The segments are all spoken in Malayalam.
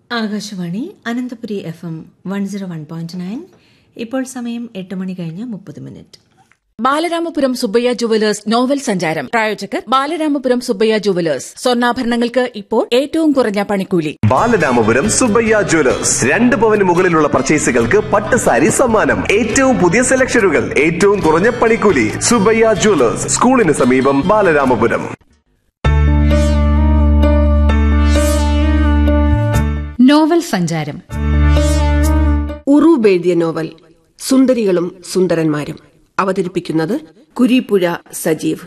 Akashvani Ananthapuri F M one zero one point nine ഇപ്പോൾ സമയം എട്ട് മണി കഴിഞ്ഞ് മുപ്പത് minute Balaramapuram Subbayya jewellers novel സഞ്ചാരം പ്രായോജകർ ബാലരാമപുരം സുബ്ബയ്യ ജുവലേഴ്സ് സ്വർണ്ണാഭരണങ്ങൾക്ക് ഇപ്പോൾ ഏറ്റവും കുറഞ്ഞ പണിക്കൂലി ബാലരാമപുരം സുബയ്യ ജ്വല്ലേഴ്സ് രണ്ട് പവന് മുകളിലുള്ള പർച്ചേസുകൾക്ക് പട്ട് സാരി സമ്മാനം ഏറ്റവും പുതിയ സെലക്ഷനുകൾ ഏറ്റവും കുറഞ്ഞ പണിക്കൂലി സുബയ്യ ജ്വല്ലേഴ്സ് സ്കൂളിന് സമീപം ബാലരാമപുരം നോവൽ സഞ്ചാരം ഉറൂബ് എഴുതിയ നോവൽ സുന്ദരികളും സുന്ദരന്മാരും അവതരിപ്പിക്കുന്നത് കുരീപ്പുഴ സജീവ്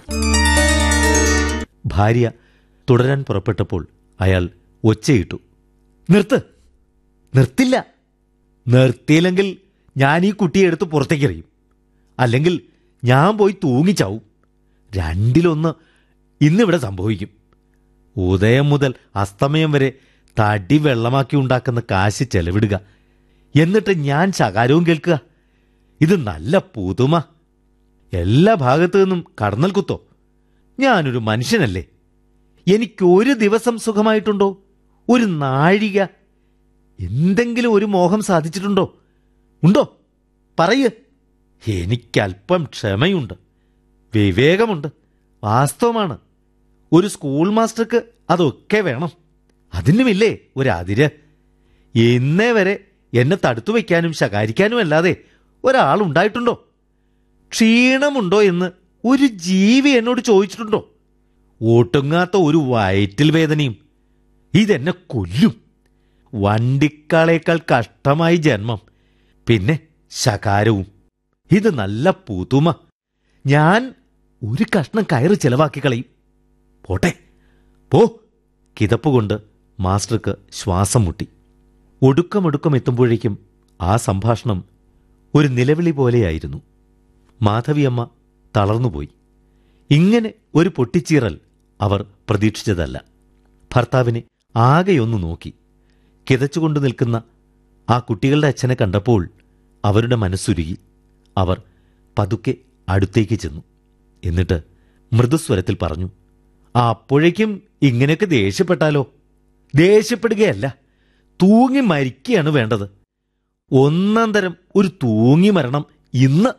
ഭാര്യ തുടരാൻ പുറപ്പെട്ടപ്പോൾ അയാൾ ഒച്ചയിട്ടു നിർത്ത് നിർത്തില്ല നിർത്തിയില്ലെങ്കിൽ ഞാൻ ഈ കുട്ടിയെ എടുത്ത് പുറത്തേക്ക് എറിയും അല്ലെങ്കിൽ ഞാൻ പോയി തൂങ്ങിച്ചാവും രണ്ടിലൊന്ന് ഇന്നിവിടെ സംഭവിക്കും ഉദയം മുതൽ അസ്തമയം വരെ തടി വെള്ളമാക്കി ഉണ്ടാക്കുന്ന കാശ് ചെലവിടുക എന്നിട്ട് ഞാൻ ശകാരവും കേൾക്കുക ഇത് നല്ല പുതുമ എല്ലാ ഭാഗത്തു നിന്നും കടന്നൽ കുത്തോ ഞാനൊരു മനുഷ്യനല്ലേ എനിക്കൊരു ദിവസം സുഖമായിട്ടുണ്ടോ ഒരു നാഴിക എന്തെങ്കിലും ഒരു മോഹം സാധിച്ചിട്ടുണ്ടോ ഉണ്ടോ പറയ് എനിക്കല്പം ക്ഷമയുണ്ട് വിവേകമുണ്ട് വാസ്തവമാണ് ഒരു സ്കൂൾ മാസ്റ്റർക്ക് അതൊക്കെ വേണം അതിനുമില്ലേ ഒരതിര് ഇന്നേ വരെ എന്നെ തടുത്തു വയ്ക്കാനും ശകാരിക്കാനും അല്ലാതെ ഒരാളുണ്ടായിട്ടുണ്ടോ ക്ഷീണമുണ്ടോ എന്ന് ഒരു ജീവി എന്നോട് ചോദിച്ചിട്ടുണ്ടോ ഒട്ടുങ്ങാത്ത ഒരു വയറ്റിൽ വേദനയും ഇതെന്നെ കൊല്ലും വണ്ടിക്കാളേക്കാൾ കഷ്ടമായി ജന്മം പിന്നെ ശകാരവും ഇത് നല്ല പുതുമ ഞാൻ ഒരു കഷ്ണം കയറ് ചെലവാക്കി കളയും പോട്ടെ പോ കിതപ്പുകൊണ്ട് മാസ്റ്റർക്ക് ശ്വാസം മുട്ടി ഒടുക്കമൊടുക്കം എത്തുമ്പോഴേക്കും ആ സംഭാഷണം ഒരു നിലവിളി പോലെയായിരുന്നു മാധവിയമ്മ തളർന്നുപോയി ഇങ്ങനെ ഒരു പൊട്ടിച്ചീറൽ അവർ പ്രതീക്ഷിച്ചതല്ല ഭർത്താവിനെ ആകെയൊന്നു നോക്കി കിതച്ചുകൊണ്ട് നിൽക്കുന്ന ആ കുട്ടികളുടെ അച്ഛനെ കണ്ടപ്പോൾ അവരുടെ മനസ്സുരുകി അവർ പതുക്കെ അടുത്തേക്ക് ചെന്നു എന്നിട്ട് മൃദുസ്വരത്തിൽ പറഞ്ഞു "ആ, അപ്പോഴേക്കും ഇങ്ങനെയൊക്കെ ദേഷ്യപ്പെട്ടാലോ ദേഷ്യപ്പെടുകയല്ല തൂങ്ങി മരിക്കുകയാണ് വേണ്ടത് ഒന്നാം തരം ഒരു തൂങ്ങി മരണം ഇന്ന്